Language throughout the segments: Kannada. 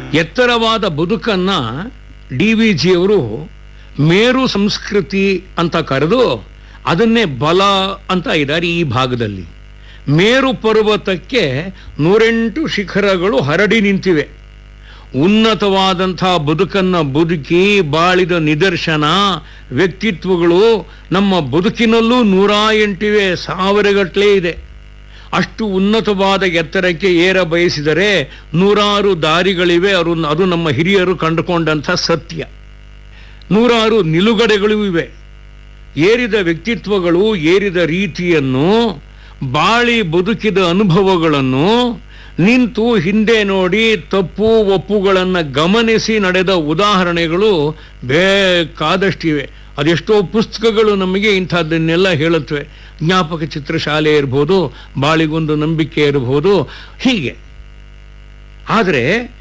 ಎತ್ತರವಾದ ಬದುಕನ್ನ ಡಿ ವಿ ಜಿಯವರು ಮೇರು ಸಂಸ್ಕೃತಿ ಅಂತ ಕರೆದು ಅದನ್ನೇ ಬಲ ಅಂತ ಇದ್ದಾರೆ ಈ ಭಾಗದಲ್ಲಿ ಮೇರು ಪರ್ವತಕ್ಕೆ ನೂರೆಂಟು ಶಿಖರಗಳು ಹರಡಿ ನಿಂತಿವೆ ಉನ್ನತವಾದಂಥ ಬದುಕನ್ನ ಬದುಕಿ ಬಾಳಿದ ನಿದರ್ಶನ ವ್ಯಕ್ತಿತ್ವಗಳು ನಮ್ಮ ಬದುಕಿನಲ್ಲೂ ನೂರ ಎಂಟಿವೆ ಸಾವಿರಗಟ್ಟಲೆ ಇದೆ ಅಷ್ಟು ಉನ್ನತವಾದ ಎತ್ತರಕ್ಕೆ ಏರ ಬಯಸಿದರೆ ನೂರಾರು ದಾರಿಗಳಿವೆ ಅವರು ಅದು ನಮ್ಮ ಹಿರಿಯರು ಕಂಡುಕೊಂಡಂಥ ಸತ್ಯ ನೂರಾರು ನಿಲುಗಡೆಗಳು ಇವೆ ಏರಿದ ವ್ಯಕ್ತಿತ್ವಗಳು ಏರಿದ ರೀತಿಯನ್ನು ಬಾಳಿ ಬದುಕಿದ ಅನುಭವಗಳನ್ನು ನಿಂತು ಹಿಂದೆ ನೋಡಿ ತಪ್ಪು ಒಪ್ಪುಗಳನ್ನು ಗಮನಿಸಿ ನಡೆದ ಉದಾಹರಣೆಗಳು ಬೇಕಾದಷ್ಟಿವೆ ಅದೆಷ್ಟೋ ಪುಸ್ತಕಗಳು ನಮಗೆ ಇಂಥದ್ದನ್ನೆಲ್ಲ ಹೇಳುತ್ತವೆ ಜ್ಞಾಪಕ ಚಿತ್ರಶಾಲೆ ಇರ್ಬೋದು ಬಾಳಿಗೊಂದು ನಂಬಿಕೆ ಇರಬಹುದು ಹೀಗೆ ಆದರೆ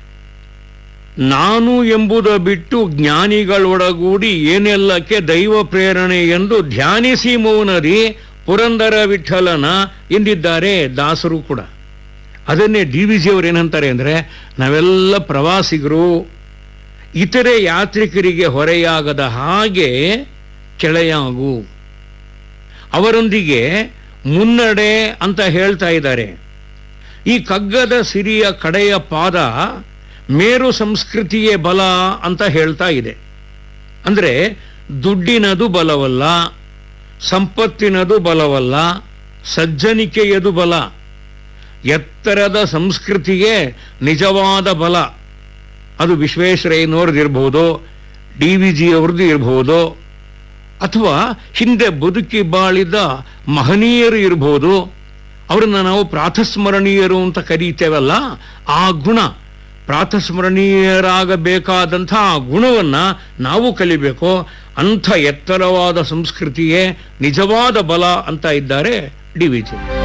ನಾನು ಎಂಬುದ ಬಿಟ್ಟು ಜ್ಞಾನಿಗಳೊಡಗೂಡಿ ಏನೆಲ್ಲಕ್ಕೆ ದೈವ ಪ್ರೇರಣೆ ಎಂದು ಧ್ಯಾನಿಸಿ ಮೌನದಿ ಪುರಂದರ ವಿಠಲನ ಎಂದಿದ್ದಾರೆ ದಾಸರು ಕೂಡ ಅದನ್ನೇ ಡಿ ವಿ ಜಿಯವರು ಏನಂತಾರೆ ಅಂದರೆ ನಾವೆಲ್ಲ ಪ್ರವಾಸಿಗರು ಇತರೆ ಯಾತ್ರಿಕರಿಗೆ ಹೊರೆಯಾಗದ ಹಾಗೆ ಕೆಳೆಯಾಗು ಅವರೊಂದಿಗೆ ಮುನ್ನಡೆ ಅಂತ ಹೇಳ್ತಾ ಇದ್ದಾರೆ ಈ ಕಗ್ಗದ ಸಿರಿಯ ಕಡೆಯ ಪಾದ ಮೇರು ಸಂಸ್ಕೃತಿಯೇ ಬಲ ಅಂತ ಹೇಳ್ತಾ ಇದೆ ಅಂದರೆ ದುಡ್ಡಿನದು ಬಲವಲ್ಲ ಸಂಪತ್ತಿನದು ಬಲವಲ್ಲ ಸಜ್ಜನಿಕೆಯದು ಬಲ ಎತ್ತರದ ಸಂಸ್ಕೃತಿಗೆ ನಿಜವಾದ ಬಲ ಅದು ವಿಶ್ವೇಶ್ವರಯ್ಯನವ್ರದ್ದು ಇರ್ಬೋದು ಡಿ ವಿ ಜಿ ಅವ್ರದ್ದು ಇರ್ಬೋದು ಅಥವಾ ಹಿಂದೆ ಬದುಕಿ ಬಾಳಿದ ಮಹನೀಯರು ಇರ್ಬೋದು ಅವರನ್ನ ನಾವು ಪ್ರಾತಸ್ಮರಣೀಯರು ಅಂತ ಕರೀತೇವಲ್ಲ ಆ ಗುಣ ಪ್ರಾತಸ್ಮರಣೀಯರಾಗಬೇಕಾದಂಥ ಆ ಗುಣವನ್ನ ನಾವು ಕಲಿಬೇಕು ಅಂಥ ಎತ್ತರವಾದ ಸಂಸ್ಕೃತಿಯೇ ನಿಜವಾದ ಬಲ ಅಂತ ಇದ್ದಾರೆ ಡಿ ವಿ ಜಿ